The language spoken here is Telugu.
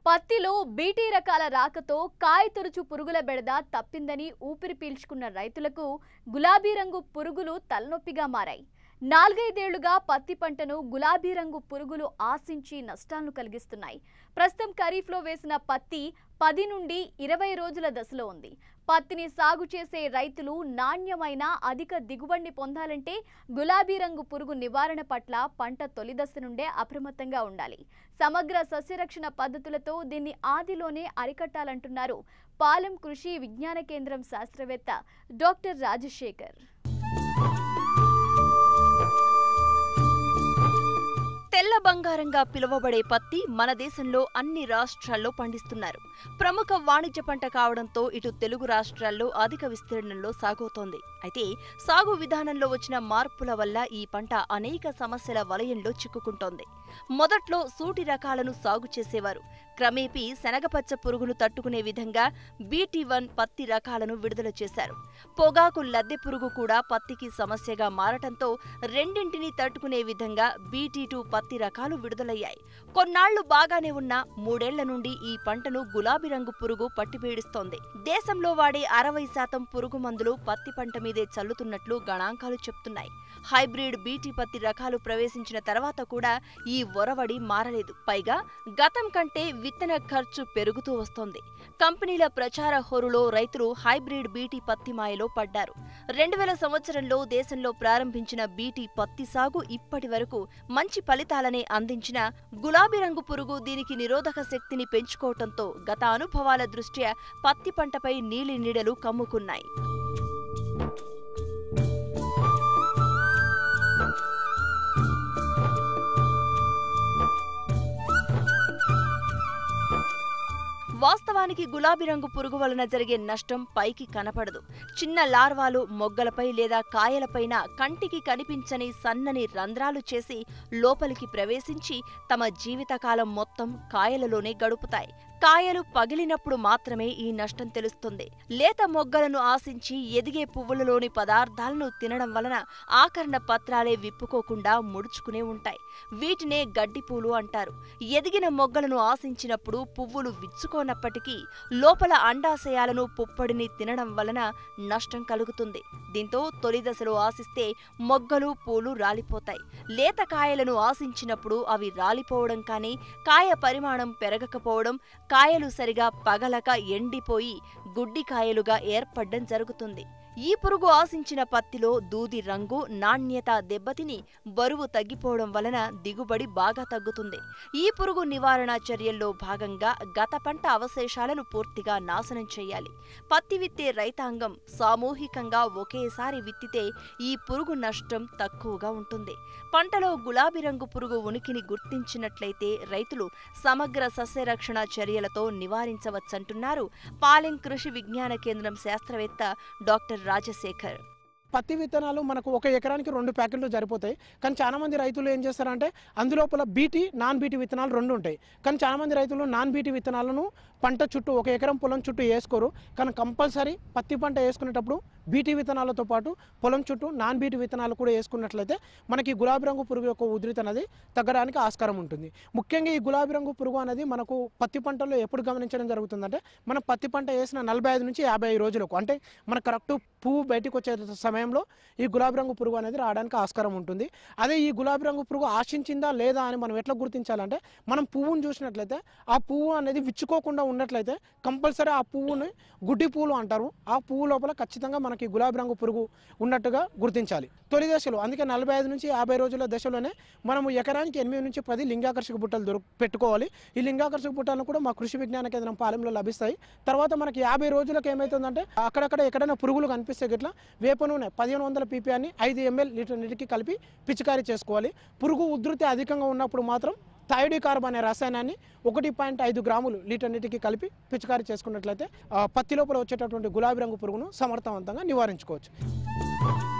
పత్తిలో బీటీ రకాల రాకతో కాయ తొరుచు పురుగుల బెడద తప్పిందని ఊపిరి పీల్చుకున్న రైతులకు గులాబీ రంగు పురుగులు తలనొప్పిగా మారాయి నాలుగైదేళ్లుగా పత్తి పంటను గులాబీ రంగు పురుగులు ఆశించి నష్టాలను కలిగిస్తున్నాయి ప్రస్తుతం ఖరీఫ్లో వేసిన పత్తి పది నుండి ఇరవై రోజుల దశలో ఉంది పత్తిని సాగు చేసే రైతులు నాణ్యమైన అధిక దిగుబడిని పొందాలంటే గులాబీ రంగు పురుగు నివారణ పట్ల పంట తొలి దశ నుండే అప్రమత్తంగా ఉండాలి సమగ్ర సస్యరక్షణ పద్ధతులతో దీన్ని ఆదిలోనే అరికట్టాలంటున్నారు పాలెం కృషి విజ్ఞాన కేంద్రం శాస్త్రవేత్త డాక్టర్ రాజశేఖర్ తెల్ల బంగారంగా పిలువబడే పత్తి మన దేశంలో అన్ని రాష్ట్రాల్లో పండిస్తున్నారు ప్రముఖ వాణిజ్య పంట కావడంతో ఇటు తెలుగు రాష్ట్రాల్లో అధిక విస్తీర్ణంలో సాగవుతోంది అయితే సాగు విధానంలో వచ్చిన మార్పుల వల్ల ఈ పంట అనేక సమస్యల వలయంలో చిక్కుకుంటోంది మొదట్లో సూటి రకాలను సాగు చేసేవారు క్రమేపీ శనగపచ్చ పురుగును తట్టుకునే విధంగా బీటీ వన్ పత్తి రకాలను విడుదల చేశారు పొగాకు లద్దె పురుగు కూడా పత్తికి సమస్యగా మారటంతో రెండింటిని తట్టుకునే విధంగా బీటీ టూ పత్తి రకాలు విడుదలయ్యాయి కొన్నాళ్లు బాగానే ఉన్న మూడేళ్ల నుండి ఈ పంటను గులాబీ రంగు పురుగు పట్టిపీడిస్తోంది దేశంలో వాడే అరవై శాతం పురుగు మందులు పత్తి పంట మీదే చల్లుతున్నట్లు గణాంకాలు చెప్తున్నాయి హైబ్రిడ్ బీటీ పత్తి రకాలు ప్రవేశించిన తర్వాత కూడా ఈ ఒరవడి మారలేదు పైగా గతం కంటే విత్తన ఖర్చు పెరుగుతూ వస్తోంది కంపెనీల ప్రచార హోరులో రైతులు హైబ్రిడ్ బీటీ పత్తి మాయలో పడ్డారు రెండు వేల సంవత్సరంలో దేశంలో ప్రారంభించిన బీటీ పత్తి సాగు ఇప్పటి వరకు మంచి ఫలితాలనే అందించిన గులాబీ రంగు పురుగు దీనికి నిరోధక శక్తిని పెంచుకోవటంతో గత అనుభవాల దృష్ట్యా పత్తి పంటపై నీలి నీడలు కమ్ముకున్నాయి వాస్తవానికి గులాబీ రంగు పురుగు వలన జరిగే నష్టం పైకి కనపడదు చిన్న లార్వాలు మొగ్గలపై లేదా కాయలపైన కంటికి కనిపించని సన్నని రంధ్రాలు చేసి లోపలికి ప్రవేశించి తమ జీవితకాలం మొత్తం కాయలలోనే గడుపుతాయి కాయలు పగిలినప్పుడు మాత్రమే ఈ నష్టం తెలుస్తుంది లేత మొగ్గలను ఆశించి ఎదిగే పువ్వులలోని పదార్థాలను తినడం వలన ఆకరణ పత్రాలే విప్పుకోకుండా ముడుచుకునే ఉంటాయి వీటినే గడ్డిపూలు అంటారు ఎదిగిన మొగ్గలను ఆశించినప్పుడు పువ్వులు విచ్చుకోనప్పటికీ లోపల అండాశయాలను పుప్పడిని తినడం వలన నష్టం కలుగుతుంది దీంతో తొలి దశలో ఆశిస్తే మొగ్గలు పూలు రాలిపోతాయి లేత కాయలను ఆశించినప్పుడు అవి రాలిపోవడం కానీ కాయ పరిమాణం పెరగకపోవడం కాయలు సరిగా పగలక ఎండిపోయి గుడ్డి కాయలుగా ఏర్పడడం జరుగుతుంది ఈ పురుగు ఆశించిన పత్తిలో దూది రంగు నాణ్యత దెబ్బతిని బరువు తగ్గిపోవడం వలన దిగుబడి బాగా తగ్గుతుంది ఈ పురుగు నివారణ చర్యల్లో భాగంగా గత పంట అవశేషాలను పూర్తిగా నాశనం చేయాలి పత్తి విత్తే రైతాంగం సామూహికంగా ఒకేసారి విత్తితే ఈ పురుగు నష్టం తక్కువగా ఉంటుంది పంటలో గులాబీ రంగు పురుగు ఉనికిని గుర్తించినట్లయితే రైతులు సమగ్ర సస్యరక్షణ చర్యలతో నివారించవచ్చంటున్నారు పాలెం కృషి విజ్ఞాన కేంద్రం శాస్త్రవేత్త డాక్టర్ రాజశేఖర్ పత్తి విత్తనాలు మనకు ఒక ఎకరానికి రెండు ప్యాకెట్లు సరిపోతాయి కానీ చాలా మంది రైతులు ఏం చేస్తారంటే అందులోపల బీటీ నాన్ బీటీ విత్తనాలు రెండు ఉంటాయి కానీ చాలా మంది రైతులు నాన్ బీటీ విత్తనాలను పంట చుట్టూ ఒక ఎకరం పొలం చుట్టూ వేసుకోరు కానీ కంపల్సరీ పత్తి పంట వేసుకునేటప్పుడు బీటీ విత్తనాలతో పాటు పొలం చుట్టూ నాన్ బీటీ విత్తనాలు కూడా వేసుకున్నట్లయితే మనకి గులాబీ రంగు పురుగు యొక్క ఉధృతి అనేది తగ్గడానికి ఆస్కారం ఉంటుంది ముఖ్యంగా ఈ గులాబీ రంగు పురుగు అనేది మనకు పత్తి పంటలో ఎప్పుడు గమనించడం జరుగుతుందంటే మనం పత్తి పంట వేసిన నలభై ఐదు నుంచి యాభై ఐదు రోజులకు అంటే మన కరెక్ట్ పువ్వు బయటకు వచ్చే సమయంలో ఈ గులాబీ రంగు పురుగు అనేది రావడానికి ఆస్కారం ఉంటుంది అదే ఈ గులాబీ రంగు పురుగు ఆశించిందా లేదా అని మనం ఎట్లా గుర్తించాలంటే మనం పువ్వును చూసినట్లయితే ఆ పువ్వు అనేది విచ్చుకోకుండా ఉన్నట్లయితే కంపల్సరీ ఆ పువ్వుని గుడ్డి పువ్వులు అంటారు ఆ పువ్వు లోపల ఖచ్చితంగా మనకి గులాబీ రంగు పురుగు ఉన్నట్టుగా గుర్తించాలి తొలి దశలో అందుకే నలభై ఐదు నుంచి యాభై రోజుల దశలోనే మనము ఎకరానికి ఎనిమిది నుంచి పది లింగాకర్షక బుట్టలు దొరు పెట్టుకోవాలి ఈ లింగాకర్షక బుట్టలను కూడా మా కృషి విజ్ఞాన కేంద్రం పాలెంలో లభిస్తాయి తర్వాత మనకి యాభై రోజులకు ఏమవుతుందంటే అక్కడక్కడ ఎక్కడైనా పురుగులు కనిపిస్తే గిట్లా వేప నూనె పదిహేను వందల పీపీఆర్ని ఐదు ఎంఎల్ లీటర్ నీటికి కలిపి పిచికారీ చేసుకోవాలి పురుగు ఉధృతి అధికంగా ఉన్నప్పుడు మాత్రం థైడి కార్బ్ అనే రసాయనాన్ని ఒకటి పాయింట్ ఐదు గ్రాములు లీటర్ నీటికి కలిపి పిచికారీ చేసుకున్నట్లయితే ఆ, పత్తి లోపల వచ్చేటటువంటి గులాబీ రంగు పురుగును సమర్థవంతంగా నివారించుకోవచ్చు